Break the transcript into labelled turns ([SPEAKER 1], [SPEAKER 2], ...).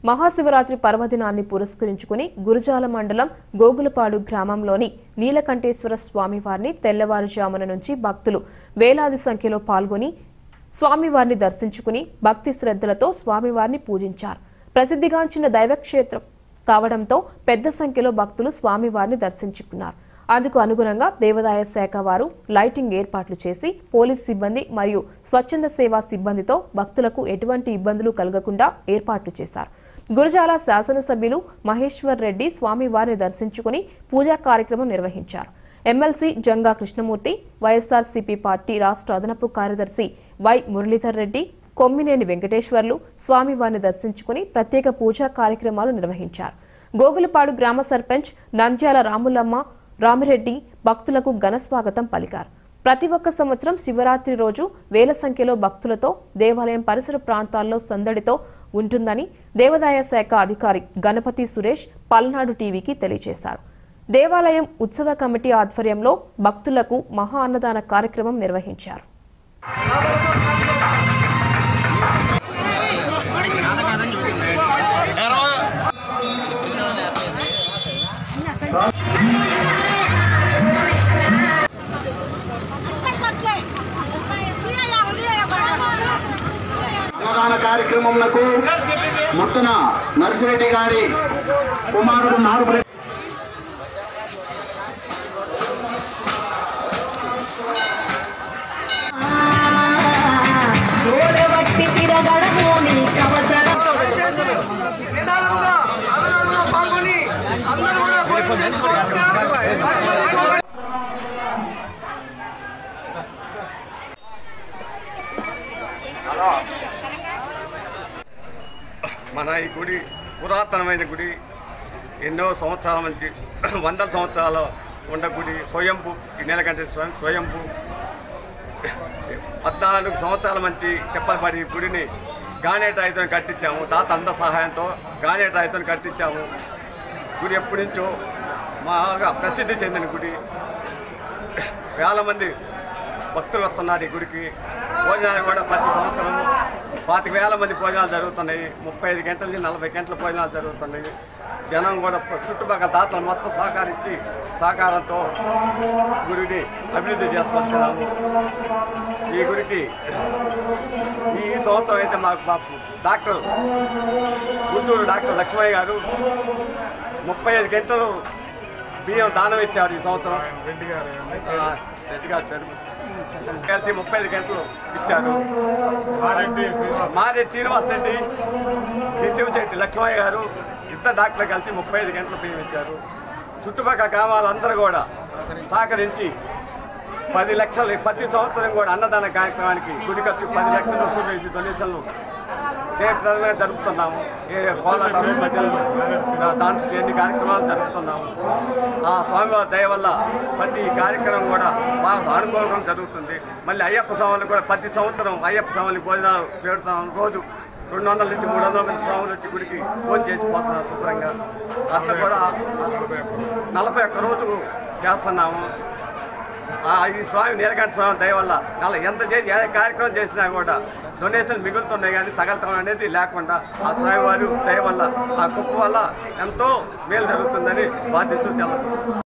[SPEAKER 1] మహాశివరాత్రి పర్వదినాన్ని పురస్కరించుకుని గురుజాల మండలం గోగులపాడు గ్రామంలోని నీలకంఠేశ్వర స్వామివారిని తెల్లవారుజామున నుంచి భక్తులు వేలాది సంఖ్యలో పాల్గొని స్వామివారిని దర్శించుకుని భక్తి శ్రద్ధలతో స్వామివారిని పూజించారు ప్రసిద్ధిగాంచిన దైవక్షేత్రం కావడంతో పెద్ద సంఖ్యలో భక్తులు స్వామివారిని దర్శించుకున్నారు అందుకు అనుగుణంగా దేవాదాయ శాఖ వారు లైటింగ్ ఏర్పాట్లు చేసి పోలీస్ సిబ్బంది మరియు స్వచ్ఛంద సేవా సిబ్బందితో భక్తులకు ఎటువంటి ఇబ్బందులు కలగకుండా ఏర్పాట్లు చేశారు గురజాల శాసనసభ్యులు మహేశ్వర్ రెడ్డి స్వామివారిని దర్శించుకుని పూజా కార్యక్రమం నిర్వహించారు MLC Janga Krishnamurthy YSRCP party రాష్ట్ర అదనపు కార్యదర్శి వై మురళీధర్ రెడ్డి కొమ్మినేని వెంకటేశ్వర్లు స్వామివారిని దర్శించుకుని ప్రత్యేక పూజా కార్యక్రమాలు నిర్వహించారు గోగులపాడు గ్రామ సర్పంచ్ నంద్యాల రాములమ్మ రామిరెడ్డి భక్తులకు ఘన స్వాగతం పలికారు ప్రతి ఒక్క సంవత్సరం శివరాత్రి రోజు వేల సంఖ్యలో భక్తులతో దేవాలయం పరిసర ప్రాంతాల్లో సందడితో ఉంటుందని దేవాదాయ శాఖ అధికారి గణపతి సురేష్ పల్నాడు టీవీకి తెలియజేశారు దేవాలయం ఉత్సవ కమిటీ ఆధ్వర్యంలో భక్తులకు మహా అన్నదాన కార్యక్రమం నిర్వహించారు
[SPEAKER 2] అన్నదాన కార్యక్రమంకు ముత్తన నర్సిరెడ్డి గారి కుమారుడు నాగురెడ్డి
[SPEAKER 3] గోడవట్టి తిరగడము నీ కవసరం
[SPEAKER 4] మన ఈ గుడి పురాతనమైన గుడి ఎన్నో సంవత్సరాల నుంచి వందల సంవత్సరాలు ఉన్న గుడి స్వయంపు ఈ నెలకంటే స్వయం స్వయంపు పద్నాలుగు సంవత్సరాల నుంచి తెప్పలపడి ఈ గుడిని గానేటాయితో కట్టించాము తాత అంద సహాయంతో గానేటాయితో కట్టించాము గుడి ఎప్పటి నుంచో బాగా ప్రసిద్ధి చెందిన గుడి వేల మంది భక్తులు వస్తున్నారు ఈ గుడికి భోజనాలు కూడా ప్రతి సంవత్సరం పాతిక వేల మంది భోజనాలు జరుగుతున్నాయి ముప్పై ఐదు గంటల నుంచి నలభై గంటల భోజనాలు జరుగుతున్నాయి జనం కూడా చుట్టుపక్కల దాతలు మొత్తం సహకరించి సహకారంతో గుడిని అభివృద్ధి చేసుకొస్తున్నాము ఈ గుడికి ఈ సంవత్సరం అయితే మాకు మాకు డాక్టర్ గుంటూరు డాక్టర్ లక్ష్మయ్య గారు ముప్పై ఐదు గంటలు బియ్యం దానం ఇచ్చారు ఈ సంవత్సరం ఆ, రెడ్డి గారు పేరు కలిసి ముప్పై ఐదు గంటలు ఇచ్చారు మారెడ్డి శ్రీనివాస్ రెడ్డి చెట్టి లక్ష్మయ్య గారు ఇద్దరు డాక్టర్ కలిసి ముప్పై ఐదు గంటలు బియ్యం ఇచ్చారు చుట్టుపక్కల గ్రామాలందరూ కూడా సహకరించి పది లక్షలు ప్రతి సంవత్సరం కూడా అన్నదాన కార్యక్రమానికి గుడి ఖర్చు పది లక్షలు వసూలు చేసి డొనేషన్లు జయప్రదంగా జరుపుతున్నాము ఏ కోలాటాలు భజనలు డాన్స్ ఎన్ని కార్యక్రమాలు జరుపుతున్నాము ఆ స్వామివారి దయ వల్ల ప్రతి కార్యక్రమం కూడా బాగా అనుకూలంగా జరుగుతుంది మళ్ళీ అయ్యప్ప స్వాములు కూడా ప్రతి సంవత్సరం అయ్యప్ప స్వామిని భోజనాలు పెడుతున్నాం రోజు రెండు వందల నుంచి మూడు వందల మంది స్వాములు వచ్చి గుడికి ఫోన్ చేసిపోతున్నారు శుభ్రంగా అంతా కూడా నలభై ఒక్క రోజు చేస్తున్నాము ఆ ఈ స్వామి నీలకంఠ స్వామి దయ వల్ల అలా ఎంత చేసి ఏ కార్యక్రమం చేసినా కూడా డొనేషన్ మిగులుతున్నాయి కానీ తగలటం అనేది లేకుండా ఆ స్వామి వారి దయ వల్ల ఆ కుప్ప వల్ల ఎంతో మేలు జరుగుతుందని బాధ్యత చాలా